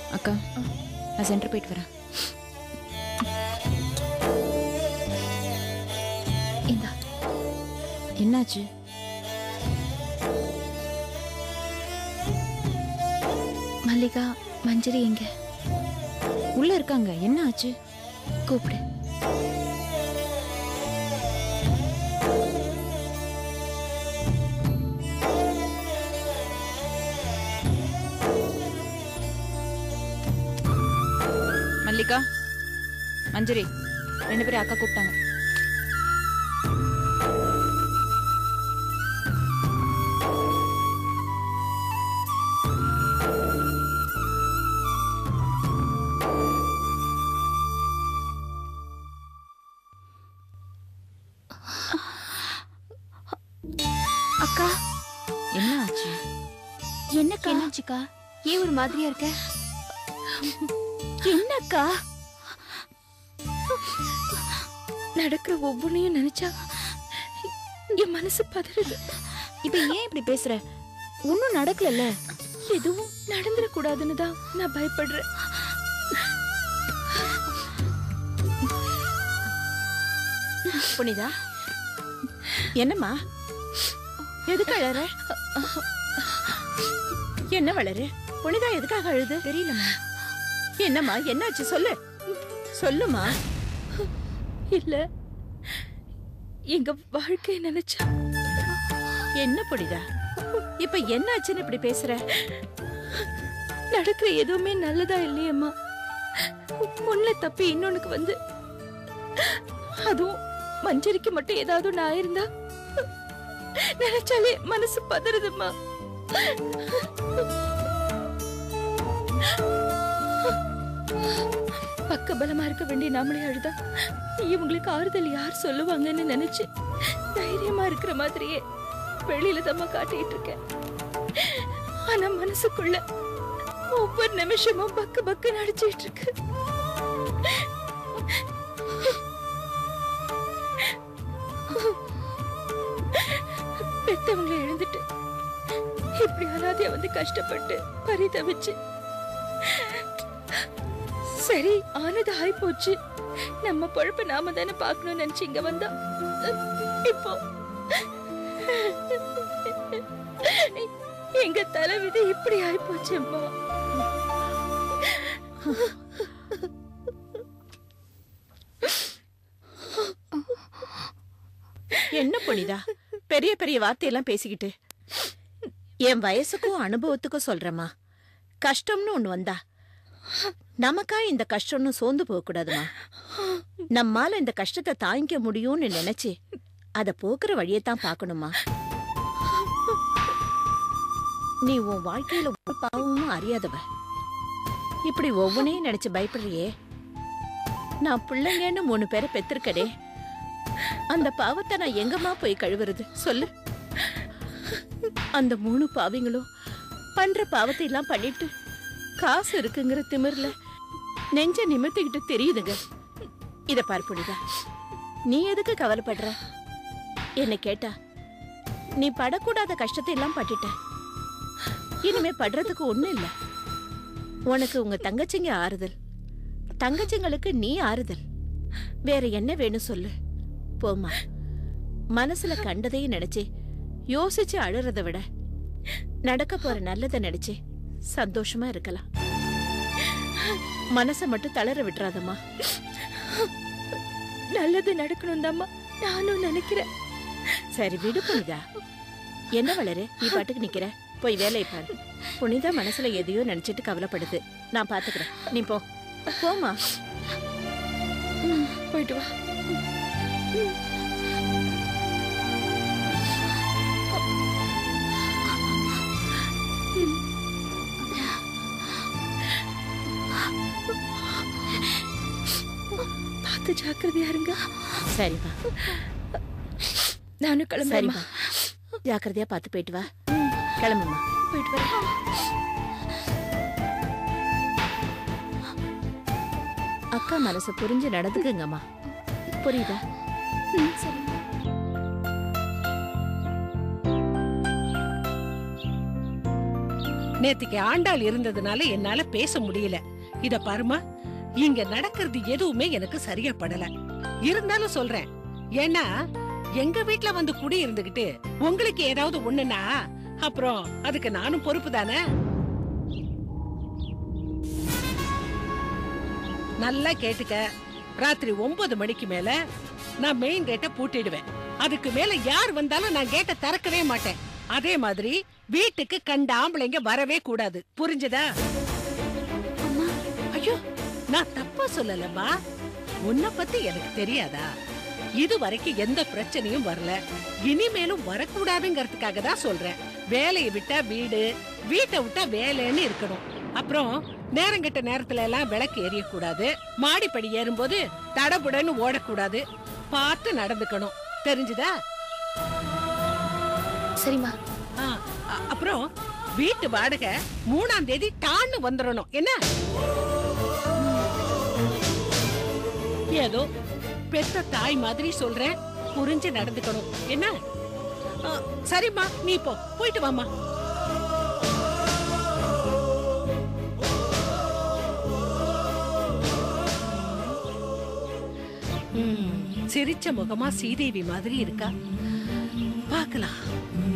அக்கா நான் சென்டர் போயிட்டு வரேன் இந்தா என்னாச்சு மல்லிகா மஞ்சரி எங்க உள்ள இருக்காங்க என்ன ஆச்சு கூப்பிடு மல்லிகா மஞ்சரி ரெண்டு பேரும் அக்கா கூப்பிட்டாங்க அக்கா என்ன ஆச்சு என்னக்கா என்னாச்சுக்கா ஏன் ஒரு மாதிரியா இருக்க என்னக்கா நடக்கிற ஒவ்வொன்றையும் நினைச்சா என் மனசு பதறுது இப்ப ஏன் இப்படி பேசுற ஒன்னும் நடக்கலல்ல எதுவும் நடந்துடக்கூடாதுன்னு தான் நான் பயப்படுறேன் புனிதா என்னம்மா எதுக்கு அழற என்ன வளரு புனிதா எதுக்காக அழுது தெரியலம்மா என்னம்மா என்னாச்சு சொல்லு சொல்லுமா இல்ல எங்க வாழ்க்கைய நினைச்சா என்ன புனிதா இப்ப என்னாச்சுன்னு இப்படி பேசுற நடக்கிற எதுவுமே நல்லதா இல்லையம்மா ஒண்ணுல தப்பி இன்னொன்னுக்கு வந்து அதுவும் மஞ்சரிக்கு மட்டும் ஏதாவது ஒண்ணு ஆயிருந்தா நினைச்சாலே மனசு பதறுதும்மா பக்க பலமா இருக்க வேண்டிய நாமளே அழுதா இவங்களுக்கு ஆறுதல் யார் சொல்லுவாங்கன்னு நினைச்சு தைரியமா இருக்கிற மாதிரியே வெளியில தம்மா காட்டிட்டு இருக்கேன் ஆனா மனசுக்குள்ள ஒவ்வொரு நிமிஷமும் பக்கு பக்கு நடிச்சிட்டு இருக்கு பெத்தவங்களை எழுந்துட்டு இப்படி அனாதையா வந்து கஷ்டப்பட்டு பரிதவிச்சு சரி ஆனது ஆய் போச்சு நம்ம பொழப்ப நாம தானே பார்க்கணும்னு நினைச்சு இங்க வந்தா இப்போ எங்க தலைவிதி இப்படி ஆய் போச்சேம்மா என்ன புனிதா பெரிய பெரிய வார்த்தையெல்லாம் பேசிக்கிட்டு என் வயசுக்கும் அனுபவத்துக்கும் சொல்றேம்மா கஷ்டம்னு ஒண்ணு வந்தா நமக்கா இந்த கஷ்டம்னு சோர்ந்து போக கூடாதுமா நம்மால இந்த கஷ்டத்தை தாங்கிக்க முடியும்னு நினைச்சு அத போக்குற வழியத்தான் பார்க்கணுமா நீ உன் வாழ்க்கையில ஒரு பாவமும் அறியாதவ இப்படி ஒவ்வொன்னையும் நினைச்சு பயப்படுறியே நான் பிள்ளைங்கன்னு மூணு பேரை பெத்திருக்கடே அந்த பாவத்தை நான் எங்கம்மா போய் கழுவுறது சொல்லு அந்த மூணு பாவிங்களும் பண்ற பாவத்தை எல்லாம் பண்ணிட்டு காசு இருக்குங்கிற திமிர்ல நெஞ்ச நிமித்திக்கிட்டு தெரியுதுங்க இத பாரு புனிதா நீ எதுக்கு கவலைப்படுற என்ன கேட்டா நீ படக்கூடாத கஷ்டத்தை எல்லாம் பட்டுட்ட இனிமே படுறதுக்கு ஒண்ணும் இல்ல உனக்கு உங்க தங்கச்சிங்க ஆறுதல் தங்கச்சிங்களுக்கு நீ ஆறுதல் வேற என்ன வேணும் சொல்லு போமா மனசுல கண்டதையும் நினைச்சு யோசிச்சு அழுறத விட நடக்க போற நல்லத நினைச்சு சந்தோஷமா இருக்கலாம் மனச மட்டும் தளர விட்டுறாதம்மா நல்லது நடக்கணும் தாம்மா நானும் நினைக்கிறேன் சரி விடு புனிதா என்ன வளரு நீ பாட்டுக்கு நிக்கிற போய் வேலையை பாரு புனிதா மனசுல எதையோ நினைச்சிட்டு கவலைப்படுது நான் பாத்துக்கிறேன் நீ போ போமா போயிட்டு வா பார்த்து ஜாக்கிரதையா இருங்க சரிப்பா நானும் கிளம்புறேன் சரிப்பா ஜாக்கிரதையா பார்த்து போயிட்டு வா கிளம்புமா போயிட்டு வரேன் அக்கா மனசு புரிஞ்சு நடந்துக்குங்கம்மா புரியுதா ம், சரி நேத்துக்கு ஆண்டாள் இருந்ததுனால என்னால பேச முடியல இத பாருமா இங்க நடக்கிறது எதுவுமே எனக்கு சரியா படல இருந்தாலும் சொல்றேன் ஏன்னா எங்க வீட்ல வந்து குடி இருந்துகிட்டு உங்களுக்கு ஏதாவது ஒண்ணுனா அப்புறம் அதுக்கு நானும் பொறுப்பு தானே நல்லா கேட்டுக்க ராத்திரி ஒன்பது மணிக்கு மேல நான் மெயின் கேட்டை பூட்டிடுவேன் அதுக்கு மேல யார் வந்தாலும் நான் கேட்டை திறக்கவே மாட்டேன் அதே மாதிரி வீட்டுக்கு கண்ட ஆம்பளைங்க வரவே கூடாது புரிஞ்சதா ஐயோ நான் தப்பா சொல்லலம்மா உன்னை பத்தி எனக்கு தெரியாதா இது வரைக்கும் எந்த பிரச்சனையும் வரல இனிமேலும் வரக்கூடாதுங்கிறதுக்காக தான் சொல்றேன் வேலையை விட்டா வீடு வீட்டை விட்டா வேலைன்னு இருக்கணும் அப்புறம் நேரங்கெட்ட நேரத்துல எல்லாம் விளக்கு எரியக்கூடாது மாடிப்படி ஏறும்போது தடபுடன்னு ஓடக்கூடாது பார்த்து நடந்துக்கணும் தெரிஞ்சுதா சரிம்மா ஆ, அ- அப்புறம் வீட்டு வாடகை மூணாம் தேதி டான்னு வந்துடணும் என்ன ஏதோ பெத்த தாய் மாதிரி சொல்றேன் புரிஞ்சு நடந்துக்கணும் என்ன ஆ, சரிம்மா நீ போ போயிட்டு வாம்மா ம், சிரிச்ச முகமா சீதேவி மாதிரி இருக்கா பார்க்கலாம்